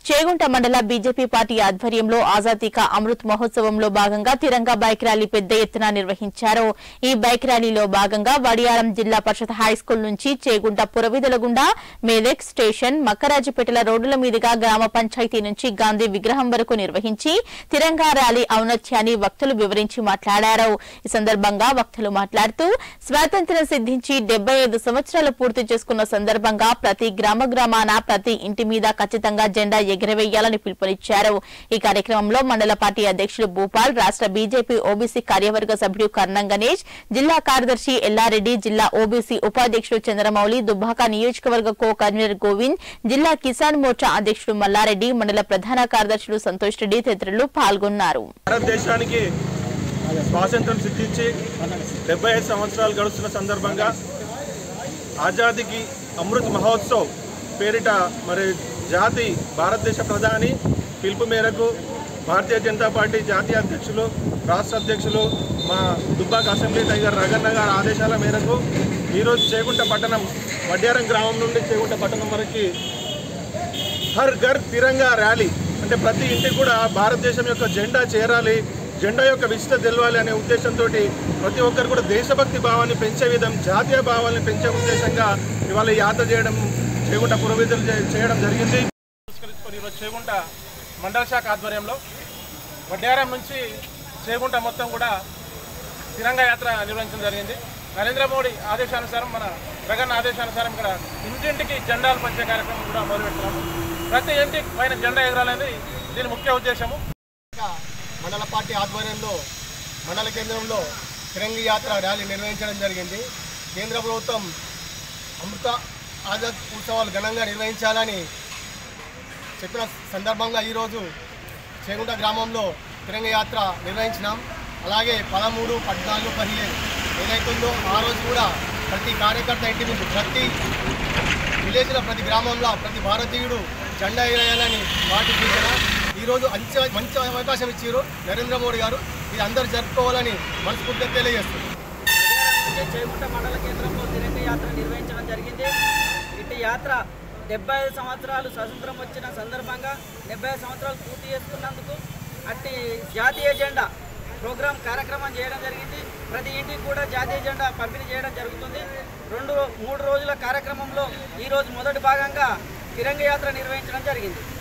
చేగుంట మండల BJP party ఆధ్వర్యంలో ఆజాదీ కా అమృత్ మహోత్సవంలో భాగంగా తిరంగా బైక్ ర్యాలీ పెద్ద ఎత్తున నిర్వహించారు ఈ బైక్ ర్యాలీలో భాగంగా వడియారం జిల్లా పరిషత్ హైస్కూల్ నుంచి చేగుంట పురవీధుల గుండా మేదక్ స్టేషన్ మక్కరాజుపేటల రోడ్డుల మీదుగా గ్రామ పంచాయతీ నుంచి గాంధీ విగ్రహం వరకు నిర్వహించి తిరంగా ర్యాలీ ఔన్నత్యాన్ని వక్తలు వివరించి మాట్లాడారు ఈ సందర్భంగా వక్తలు మాట్లాడుతూ స్వాతంత్ర్యం సిద్ధించి డెబ్బై ఐదు సంవత్సరాలు పూర్తి చేసుకున్న సందర్భంగా ప్రతి గ్రామ గ్రామాన ప్రతి ఇంటి మీద ఖచ్చితంగా జెండా ఎగురవేయాలని పిలుపునిచ్చారు ఈ కార్యక్రమంలో మండల పార్టీ అధ్యక్షులు భూపాల్ రాష్ట్ర బీజేపీ ఓబీసీ కార్యవర్గ సభ్యుడు కర్ణం గణేష్ జిల్లా కార్యదర్శి ఎల్లారెడ్డి జిల్లా ఓబీసీ ఉపాధ్యక్షుడు చంద్రమౌళి దుబ్బాక నియోజకవర్గ కో కన్వీనర్ గోవింద్ జిల్లా కిసాన్ మోర్చా అధ్యక్షుడు మల్లారెడ్డి మండల ప్రధాన కార్యదర్శులు సంతోష్ రెడ్డి తదితరులు పాల్గొన్నారు భారతదేశానికి స్వాతంత్రం సిద్ధించి డెబ్బై ఐదు సంవత్సరాలు గడుస్తున్న సందర్భంగా ఆజాదీకి అమృత్ మహోత్సవ్ పేరిట మరి జాతి భారతదేశ ప్రధాని పిలుపు మేరకు భారతీయ జనతా పార్టీ జాతీయ అధ్యక్షులు రాష్ట్ర అధ్యక్షులు మా దుబ్బాక అసెంబ్లీ టైగర్ రగన్న గారి ఆదేశాల మేరకు ఈరోజు చేగుంట పట్టణం వడ్యారం గ్రామం నుండి చేగుంట పట్టణం వరకు హర్ ఘర్ తిరంగా ర్యాలీ అంటే ప్రతి ఇంటికి కూడా భారతదేశం యొక్క జెండా చేరాలి జెండా యొక్క విశిష్ట తెలవాలి అనే ఉద్దేశంతో ప్రతి ఒక్కరు కూడా దేశభక్తి భావాన్ని పెంచే విధం జాతీయ భావాన్ని పెంచే ఉద్దేశంగా ఇవాళ ఈ యాత్ర చేయడం చేగుంట పురోవిధులు చే- చేయడం జరిగింది పురస్కరించుకొని ఈరోజు చేగుంట మండల శాఖ ఆధ్వర్యంలో వడ్డారం నుంచి చేగుంట మొత్తం కూడా తిరంగా యాత్ర నిర్వహించడం జరిగింది నరేంద్ర మోడీ ఆదేశానుసారం మన జగన్ ఆదేశానుసారం ఇక్కడ ఇంటింటికి జెండాలు పంచే కార్యక్రమం కూడా మొదలుపెడుతున్నాము ప్రతి ఇంటి పైన జెండా ఎగరాలనేది దీని ముఖ్య ఉద్దేశము మండల పార్టీ ఆధ్వర్యంలో మండల కేంద్రంలో తిరంగి యాత్ర ర్యాలీ నిర్వహించడం జరిగింది కేంద్ర ప్రభుత్వం అమృత ఆజాద్ ఉత్సవాలు ఘనంగా నిర్వహించాలని చెప్పిన సందర్భంగా ఈరోజు చేగుంట గ్రామంలో తిరంగ యాత్ర నిర్వహించినాం అలాగే పదమూడు పద్నాలుగు పదిహేను ఏదైతుందో ఆ రోజు కూడా ప్రతి కార్యకర్త ఇంటి ముందు ప్రతి విలేజ్లో ప్రతి గ్రామంలో ప్రతి భారతీయుడు జెండా ఎగరేయాలని వాటి సూచన ఈరోజు మంచి మంచి అవకాశం ఇచ్చారు నరేంద్ర మోడీ గారు ఇది అందరూ జరుపుకోవాలని మనస్ఫూర్తిగా తెలియజేస్తున్నారు అంటే చేగుంట మండల కేంద్రంలో తిరంగ యాత్ర నిర్వహించడం జరిగింది ఇటు యాత్ర డెబ్బై ఐదు సంవత్సరాలు స్వతంత్రం వచ్చిన సందర్భంగా డెబ్బై ఐదు సంవత్సరాలు పూర్తి చేసుకున్నందుకు అట్టి జాతీయ జెండా ప్రోగ్రాం కార్యక్రమం చేయడం జరిగింది ప్రతి ఇంటికి కూడా జాతీయ జెండా పంపిణీ చేయడం జరుగుతుంది రెండు మూడు రోజుల కార్యక్రమంలో ఈరోజు మొదటి భాగంగా తిరంగ యాత్ర నిర్వహించడం జరిగింది